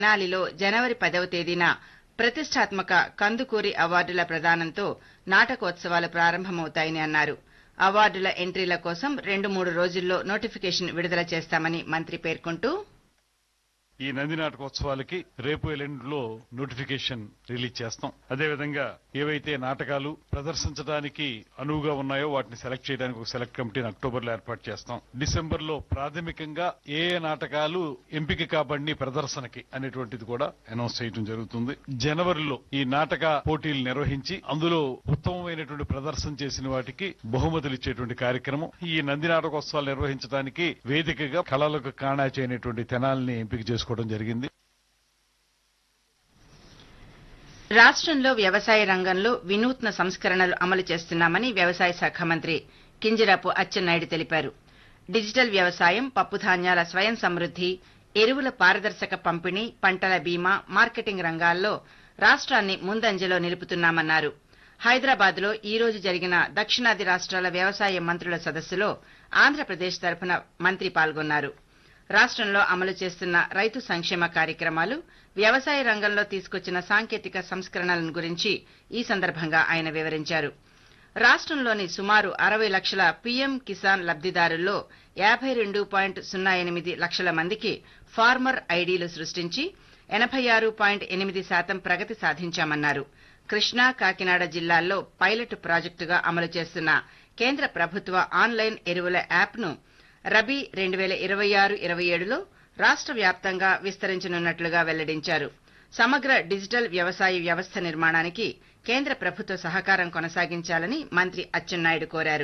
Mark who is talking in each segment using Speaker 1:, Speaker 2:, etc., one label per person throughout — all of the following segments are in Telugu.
Speaker 1: తెనాలిలో జనవరి పదవ తేదీన ప్రతిష్టాత్మక కందుకూరి అవార్డుల ప్రదానంతో నాటకోత్సవాలు ప్రారంభమవుతాయని అన్నారు అవార్డుల ఎంట్రీల కోసం రెండు మూడు రోజుల్లో నోటిఫికేషన్ విడుదల చేస్తామని మంత్రి పేర్కొంటూ
Speaker 2: ఈ నంది నాటకోత్సవాలకి రేపు ఎల్లుండిలో నోటిఫికేషన్ రిలీజ్ చేస్తాం అదేవిధంగా ఏవైతే నాటకాలు ప్రదర్శించడానికి అనువుగా ఉన్నాయో వాటిని సెలెక్ట్ చేయడానికి ఒక సెలెక్ట్ కమిటీని అక్టోబర్ లో ఏర్పాటు చేస్తాం డిసెంబర్ లో ప్రాథమికంగా ఏ ఏ నాటకాలు ఎంపిక కాబడిని ప్రదర్శనకి అనేటువంటిది కూడా అనౌన్స్ చేయడం జరుగుతుంది జనవరిలో ఈ నాటక పోటీలు నిర్వహించి అందులో ఉత్తమమైనటువంటి ప్రదర్శన చేసిన వాటికి బహుమతులు ఇచ్చేటువంటి కార్యక్రమం ఈ నంది నాటకోత్సవాలు నిర్వహించడానికి వేదికగా కళలకు కాణాచి అయినటువంటి తెనాలని ఎంపిక చేసుకోవడం జరిగింది
Speaker 1: రాష్ట్రంలో వ్యవసాయ రంగంలో వినూత్న సంస్కరణలు అమలు చేస్తున్నామని వ్యవసాయ శాఖ మంత్రి కింజరాపు అచ్చెన్నాయుడు తెలిపారు డిజిటల్ వ్యవసాయం పప్పుధాన్యాల స్వయం సమృద్ది ఎరువుల పారదర్శక పంపిణీ పంటల బీమా మార్కెటింగ్ రంగాల్లో రాష్ట్రాన్ని ముందంజలో నిలుపుతున్నామన్నారు హైదరాబాద్ లో ఈ రోజు జరిగిన దక్షిణాది రాష్ట్రాల వ్యవసాయ మంత్రుల సదస్సులో ఆంధ్రప్రదేశ్ తరఫున మంత్రి పాల్గొన్నారు రాష్ట్రంలో అమలు చేస్తున్న రైతు సంక్షేమ కార్యక్రమాలు వ్యవసాయ రంగంలో తీసుకొచ్చిన సాంకేతిక సంస్కరణలను గురించి ఈ సందర్భంగా ఆయన వివరించారు రాష్ట్రంలోని సుమారు అరవై లక్షల పీఎం కిసాన్ లబ్దిదారుల్లో యాభై రెండు పాయింట్ సున్నా ఎనిమిది లక్షల మందికి ఫార్మర్ ఐడీలు సృష్టించి ఎనభై ఆరు పాయింట్ ఎనిమిది శాతం ప్రగతి సాధించామన్నారు కృష్ణా కాకినాడ జిల్లాల్లో పైలట్ ప్రాజెక్టుగా అమలు చేస్తున్న కేంద్ర ప్రభుత్వ ఆన్లైన్ ఎరువుల యాప్ను రబీ రెండు వేల ఇరవై ఆరు ఇరవై ఏడులో రాష్ట్ర వ్యాప్తంగా విస్తరించనున్నట్లుగా వెల్లడించారు సమగ్ర డిజిటల్ వ్యవసాయ వ్యవస్థ నిర్మాణానికి కేంద్ర ప్రభుత్వ సహకారం కొనసాగించాలని మంత్రి అచ్చెన్నాయుడు కోరారు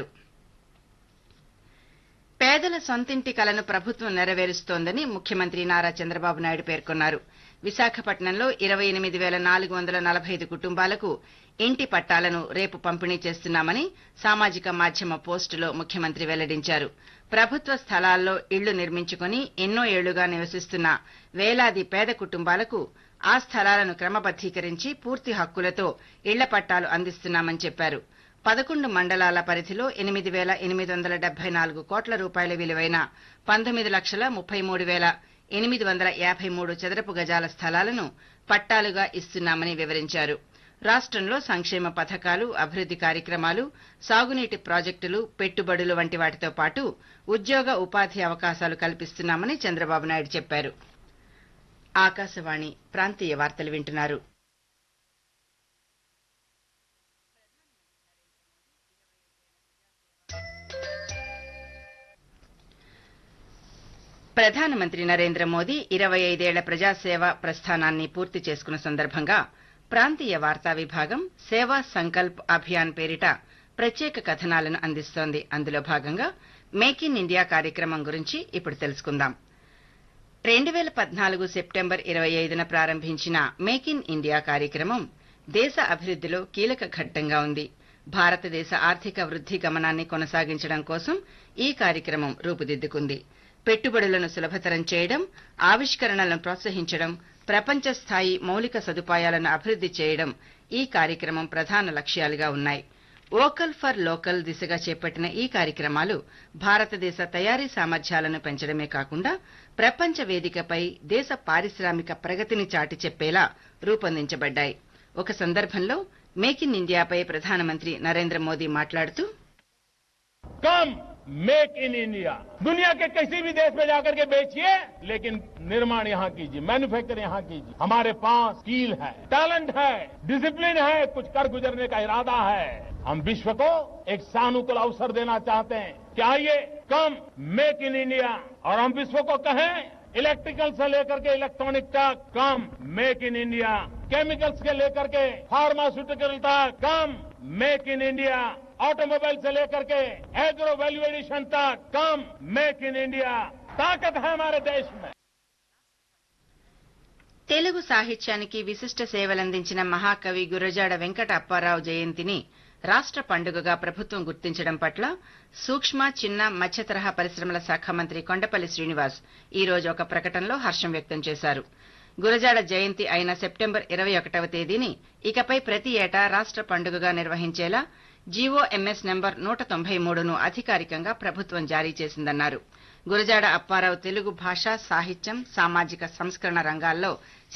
Speaker 1: పేదల సొంతింటి కలను ప్రభుత్వం నెరవేరుస్తోందని ముఖ్యమంత్రి నారా చంద్రబాబు నాయుడు పేర్కొన్నారు విశాఖపట్నంలో ఇరవై ఎనిమిది వేల నాలుగు వందల నలభై ఐదు కుటుంబాలకు ఇంటి పట్టాలను రేపు పంపిణీ చేస్తున్నామని సామాజిక మాధ్యమ పోస్టులో ముఖ్యమంత్రి వెల్లడించారు ప్రభుత్వ స్థలాల్లో ఇళ్లు నిర్మించుకుని ఎన్నో ఏళ్లుగా నివసిస్తున్న వేలాది పేద కుటుంబాలకు ఆ స్థలాలను క్రమబద్దీకరించి పూర్తి హక్కులతో ఇళ్ల పట్టాలు అందిస్తున్నామని చెప్పారు పదకొండు మండలాల పరిధిలో ఎనిమిది వేల ఎనిమిది వందల డెబ్బై నాలుగు కోట్ల రూపాయల విలువైన పంతొమ్మిది లక్షల ముప్పై మూడు వేల ఎనిమిది వందల యాభై మూడు చదరపు గజాల స్థలాలను పట్టాలుగా ఇస్తున్నామని వివరించారు రాష్ట్రంలో సంక్షేమ పథకాలు అభివృద్ది కార్యక్రమాలు సాగునీటి ప్రాజెక్టులు పెట్టుబడులు వంటి వాటితో పాటు ఉద్యోగ ఉపాధి అవకాశాలు కల్పిస్తున్నామని చంద్రబాబు నాయుడు చెప్పారు ఆకాశవాణి ప్రాంతీయ వార్తలు వింటున్నారు ప్రధానమంత్రి నరేంద్ర మోదీ ఇరవై ఐదేళ్ల ప్రజాసేవ ప్రస్థానాన్ని పూర్తి చేసుకున్న సందర్భంగా ప్రాంతీయ వార్తా విభాగం సేవా సంకల్ప్ అభియాన్ పేరిట ప్రత్యేక కథనాలను అందిస్తోంది అందులో భాగంగా మేక్ ఇన్ ఇండియా కార్యక్రమం గురించి ఇప్పుడు తెలుసుకుందాం రెండు వేల పద్నాలుగు సెప్టెంబర్ ఇరవై ఐదున ప్రారంభించిన మేక్ ఇన్ ఇండియా కార్యక్రమం దేశ అభివృద్దిలో కీలక ఘట్టంగా ఉంది భారతదేశ ఆర్థిక వృద్ధి గమనాన్ని కొనసాగించడం కోసం ఈ కార్యక్రమం రూపుదిద్దుకుంది పెట్టుబడులను సులభతరం చేయడం ఆవిష్కరణలను ప్రోత్సహించడం ప్రపంచ స్థాయి మౌలిక సదుపాయాలను అభివృద్ది చేయడం ఈ కార్యక్రమం ప్రధాన లక్ష్యాలుగా ఉన్నాయి వోకల్ ఫర్ లోకల్ దిశగా చేపట్టిన ఈ కార్యక్రమాలు భారతదేశ తయారీ సామర్థ్యాలను పెంచడమే కాకుండా ప్రపంచ వేదికపై దేశ పారిశ్రామిక ప్రగతిని చాటి చెప్పేలా రూపొందించబడ్డాయి ఒక సందర్భంలో మేక్ ఇన్ ఇండియాపై ప్రధానమంత్రి నరేంద్ర మోదీ మాట్లాడుతూ
Speaker 3: कम मेक इन इंडिया दुनिया के किसी भी देश में जाकर के बेचिए लेकिन निर्माण यहाँ कीजिए मैन्युफैक्चर यहाँ कीजिए हमारे पास स्किल है टैलेंट है डिसिप्लिन है कुछ कर गुजरने का इरादा है हम विश्व को एक सानुकूल अवसर देना चाहते हैं कि आइए कम मेक इन इंडिया और हम विश्व को कहें इलेक्ट्रिकल से लेकर के इलेक्ट्रॉनिक तक come make in India chemicals के लेकर के फार्मास्यूटिकल तक come make in India automobile से लेकर के एग्रो वैल्यू एडिशन तक कम मेक इन इंडिया ताकत है हमारे देश में
Speaker 1: తెలుగు సాహిత్యానికి విశిష్ట సేవలందించిన మహాకవి గురజాడ వెంకట అప్పారావు జయంతిని రాష్ట్ర పండుగగా ప్రభుత్వం గుర్తించడం పట్ల సూక్ష్మ చిన్న మధ్య తరహా పరిశ్రమల శాఖ మంత్రి కొండపల్లి శ్రీనివాస్ ఈ రోజు ఒక ప్రకటనలో హర్షం వ్యక్తం చేశారు గురజాడ జయంతి అయిన సెప్టెంబర్ ఇరవై ఒకటవ తేదీని ఇకపై ప్రతి ఏటా రాష్ట్ర పండుగగా నిర్వహించేలా జీవోఎంఎస్ నెంబర్ నూట తొంభై మూడును అధికారికంగా ప్రభుత్వం జారీ చేసిందన్నారు గురజాడ అప్పారావు తెలుగు భాష సాహిత్యం సామాజిక సంస్కరణ రంగాల్లో